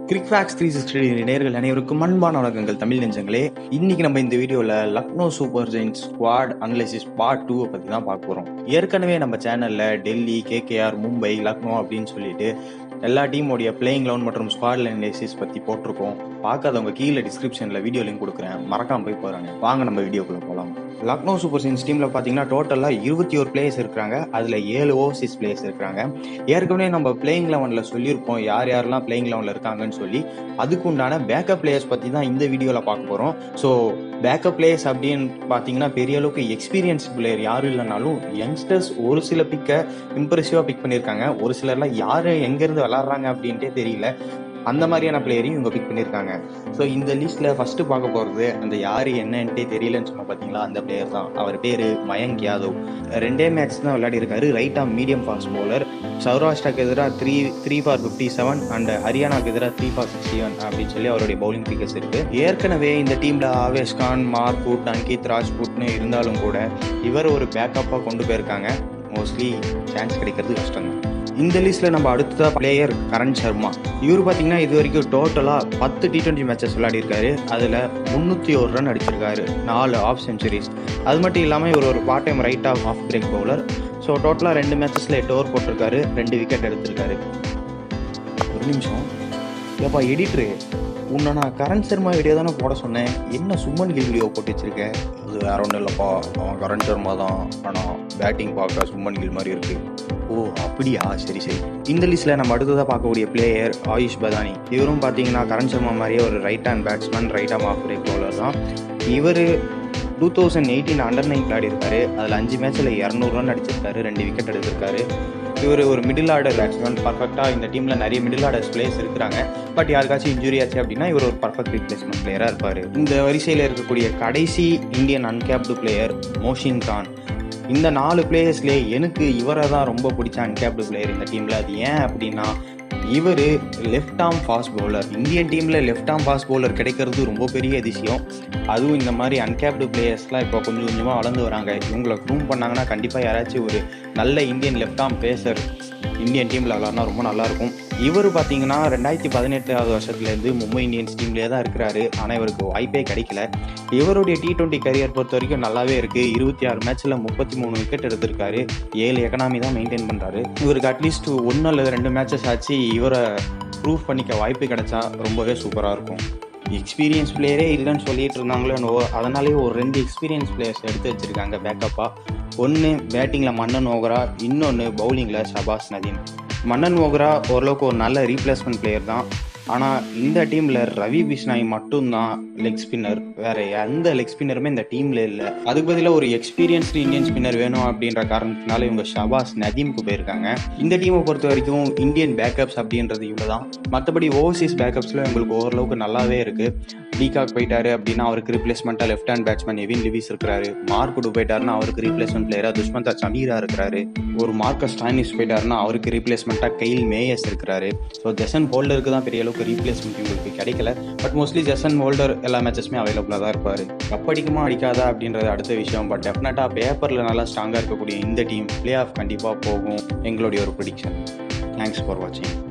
கிரிக் facts three sixty நேர்கள் அனைவருக்கும் அன்பான வணக்கங்கள் தமிழ் நெஞ்சங்களே இன்னைக்கு நம்ம இந்த வீடியோவில் Lucknow Super Giants squad analysis part டூவை பற்றி தான் பார்க்க போகிறோம் ஏற்கனவே நம்ம சேனலில் டெல்லி கேகேஆர் மும்பை லக்னோ அப்படின்னு சொல்லிட்டு எல்லா டீமோடைய பிளேயிங் லெவன் மற்றும் ஸ்குவாட் அனலைசிஸ் பற்றி போட்டிருக்கோம் பார்க்காதவங்க கீழே டிஸ்கிரிப்ஷனில் வீடியோ லிங்க் கொடுக்குறேன் மறக்காம போய் போகிறாங்க வாங்க நம்ம வீடியோக்குள்ளே போகலாம் லக்னோ சூப்பர் ஜெயின்ஸ் டீமில் பார்த்தீங்கன்னா டோட்டலாக இருபத்தி ஒரு பிளேயர்ஸ் இருக்கிறாங்க அதில் ஏழு ஓவர்சீஸ் பிளேயர்ஸ் இருக்கிறாங்க ஏற்கனவே நம்ம பிளேயிங் லெவனில் சொல்லியிருப்போம் யார் யாரெல்லாம் பிளேயிங் லெவனில் இருக்காங்கன்னு சொல்லி அதுக்கு உண்டான பேக்கப் பிளேயர்ஸ் பற்றி தான் இந்த வீடியோவில் பார்க்க போகிறோம் ஸோ பேக்கப் பிளேயர்ஸ் அப்படின்னு பார்த்தீங்கன்னா பெரிய அளவுக்கு எக்ஸ்பீரியன்ஸ் பிளேயர் யாரும் இல்லைனாலும் யங்ஸ்டர்ஸ் ஒரு சில பிக்கை இம்ப்ரெசிவாக பிக் பண்ணியிருக்காங்க ஒரு சிலர்லாம் யார் எங்கேருந்து விளாட்றாங்க அப்படின்ட்டே தெரியல அந்த மாதிரியான பிளேயரையும் இவங்க பிக் பண்ணியிருக்காங்க ஸோ இந்த லிஸ்ட்டில் ஃபஸ்ட்டு பார்க்க போகிறது அந்த யார் என்னன்ட்டே தெரியலன்னு சொன்ன பார்த்தீங்களா அந்த பிளேயர் தான் அவர் பேர் மயங்க் யாதவ் ரெண்டே மேட்ச் தான் விளையாடி இருக்காரு ரைட் ஆம் மீடியம் ஃபாஸ்ட் பவுலர் சௌராஷ்டிராக்கு எதிராக three three for fifty seven and ஹரியானாக்கு எதிராக த்ரீ ஃபார் சிக்ஸ்டி ஒன் அப்படின்னு சொல்லி அவருடைய பவுலிங் பிக்கர்ஸ் இருக்கு ஏற்கனவே இந்த டீமில் ஆவேஷ் கான் மார்புட் அங்கித் ராஜ்புட்னு இருந்தாலும் கூட இவர் ஒரு பேக்கப்பாக கொண்டு போயிருக்காங்க மோஸ்ட்லி சான்ஸ் கிடைக்கிறது கஷ்டம் தான் இந்த லிஸ்ட்ல நம்ம அடுத்ததாக பிளேயர் கரண் சர்மா இவர் பார்த்தீங்கன்னா இது வரைக்கும் டோட்டலாக பத்து டி டுவெண்ட்டி மேட்சஸ் விளையாடிருக்காரு அதில் முந்நூற்றி ஒரு ரன் அடிச்சிருக்காரு நாலு ஆஃப் செஞ்சுரிஸ் அது மட்டும் இல்லாமல் இவர் ஒரு part time right off off break bowler so டோட்டலாக ரெண்டு மேட்சஸில் எட்டு ஓவர் போட்டிருக்காரு ரெண்டு விக்கெட் எடுத்திருக்காரு ஒரு நிமிஷம் ஏப்பா எடிட்ரு உன்னை நான் கரண் சர்மா வீடியோ தானே போட சொன்னேன் என்ன சுமன் கில் வீடியோ போட்டு வச்சிருக்கேன் அது வேற ஒன்றும் இல்லைப்பா அவன் கரண் சர்மா தான் ஆனால் பேட்டிங் பார்க்க சுமன் கில் மாதிரி இருக்கு ஓ அப்படியா சரி சரி இந்த லிஸ்ட்டில் நம்ம அடுத்ததாக பார்க்கக்கூடிய பிளேயர் ஆயுஷ் பதானி இவரும் பார்த்தீங்கன்னா கரண் சர்மா மாதிரியே ஒரு right hand batsman right arm off break bowler தான் இவர் two thousand eighteen under nine விளையாடி இருக்காரு அதில் அஞ்சு மேட்ச்சில் இரநூறு ரன் அடிச்சிருக்காரு ரெண்டு விக்கெட் எடுத்திருக்காரு இவர் ஒரு மிடில் ஆர்டர் பேட்ஸ்மேன் பர்ஃபெக்டாக இந்த டீமில் நிறைய மிடில் ஆர்டர்ஸ் பிளேயர்ஸ் இருக்கிறாங்க பட் யாருக்காச்சும் இன்ஜுரி ஆச்சு அப்படின்னா இவர் ஒரு பர்ஃபெக்ட் ரீப்ளேஸ்மெண்ட் பிளேயராக இருப்பார் இந்த வரிசையில் இருக்கக்கூடிய கடைசி Indian uncapped player Mohsin Khan இந்த நாலு பிளேயர்ஸ்லேயே எனக்கு இவரை தான் ரொம்ப பிடிச்ச அன்கேப்டு பிளேயர் இந்த டீமில் அது ஏன் அப்படின்னா இவர் left arm fast bowler Indian டீமில் லெஃப்ட் ஆர்ம் ஃபாஸ்ட் பவுலர் கிடைக்கிறது ரொம்ப பெரிய அதிசயம் அதுவும் இந்த மாதிரி அன்கேப்டு பிளேயர்ஸ்லாம் இப்போ கொஞ்சம் கொஞ்சமாக வளர்ந்து வராங்க இவங்களை க்ரூம் பண்ணாங்கன்னா கண்டிப்பாக யாராச்சும் ஒரு நல்ல Indian left arm pacer Indian டீமில் விளாட்னா ரொம்ப நல்லாயிருக்கும் இவர் பார்த்தீங்கன்னா ரெண்டாயிரத்தி பதினெட்டாவது வருஷத்துலேருந்து மும்பை இந்தியன்ஸ் டீம்லேயே தான் இருக்கிறாரு ஆனால் இவருக்கு வாய்ப்பே கிடைக்கல இவருடைய டி டுவெண்ட்டி கரியர் பொறுத்த வரைக்கும் நல்லாவே இருக்குது இருபத்தி ஆறு மேட்ச்சில் முப்பத்தி மூணு விக்கெட் எடுத்திருக்காரு ஏழு எக்கனாமி தான் மெயின்டைன் பண்ணுறாரு இவருக்கு அட்லீஸ்ட் ஒன்று அல்லது ரெண்டு மேட்சஸ் ஆச்சு இவரை ப்ரூவ் பண்ணிக்க வாய்ப்பு கிடைச்சா ரொம்பவே சூப்பராக இருக்கும் எக்ஸ்பீரியன்ஸ் பிளேயரே இல்லைன்னு சொல்லிட்டு இருந்தாங்களோ என்னவோ அதனாலேயே ஒரு ரெண்டு எக்ஸ்பீரியன்ஸ் பிளேயர்ஸ் எடுத்து வச்சிருக்காங்க பேக்கப்பாக ஒன்று பேட்டிங்கில் மன்னன் ஓகரா இன்னொன்று பவுலிங்கில் ஷபாஸ் நதீம் மன்னன் ஓகரா ஓரளவுக்கு ஒரு நல்ல ரீப்ளேஸ்மெண்ட் பிளேயர் தான் ஆனால் இந்த டீமில் ரவி பிஷ்னாய் மட்டும்தான் லெக் ஸ்பின்னர் வேற எந்த லெக் ஸ்பின்னருமே இந்த டீமில் இல்லை அதுக்கு பதிலாக ஒரு எக்ஸ்பீரியன்ஸ்டு இந்தியன் ஸ்பின்னர் வேணும் அப்படின்ற காரணத்தினால இவங்க ஷபாஸ் நதீம்க்கு போயிருக்காங்க இந்த டீமை பொறுத்த வரைக்கும் இந்தியன் பேக்கப்ஸ் அப்படின்றது இவங்க தான் மற்றபடி ஓவர்சீஸ் பேக்கப்ஸில் உங்களுக்கு ஓரளவுக்கு நல்லாவே இருக்குது டீகாக் போயிட்டாரு அப்படின்னா அவருக்கு ரீப்ளேஸ்மெண்ட்டாக left hand batsman Evin Lewis இருக்கிறாரு மார்க்குடு போயிட்டாருன்னா அவருக்கு ரீப்ளேஸ்மெண்ட் பிளேயராக துஷ்மந்தா சமீரா இருக்கிறாரு ஒரு மார்க்கஸ் ஸ்டானிஸ் போயிட்டாருன்னா அவருக்கு ரீப்ளேஸ்மெண்ட்டாக கெயில் மேயஸ் இருக்கிறாரு ஸோ ஜெசன் ஹோல்டருக்கு தான் பெரிய அளவுக்கு ரீப்ளேஸ்மெண்ட் உங்களுக்கு கிடைக்கல பட் மோஸ்ட்லி ஜெசன் ஹோல்டர் எல்லா மேட்சஸுமே அவைலபிளாக தான் இருப்பார் கப்படிக்குமா அடிக்காதா அப்படின்றது அடுத்த விஷயம் பட் டெஃபினட்டாக பேப்பரில் நல்லா ஸ்ட்ராங்காக இருக்கக்கூடிய இந்த டீம் பிளே ஆஃப் கண்டிப்பாக போகும் எங்களுடைய ஒரு ப்ரிடிக்ஷன் தேங்க்ஸ் ஃபார் வாட்சிங்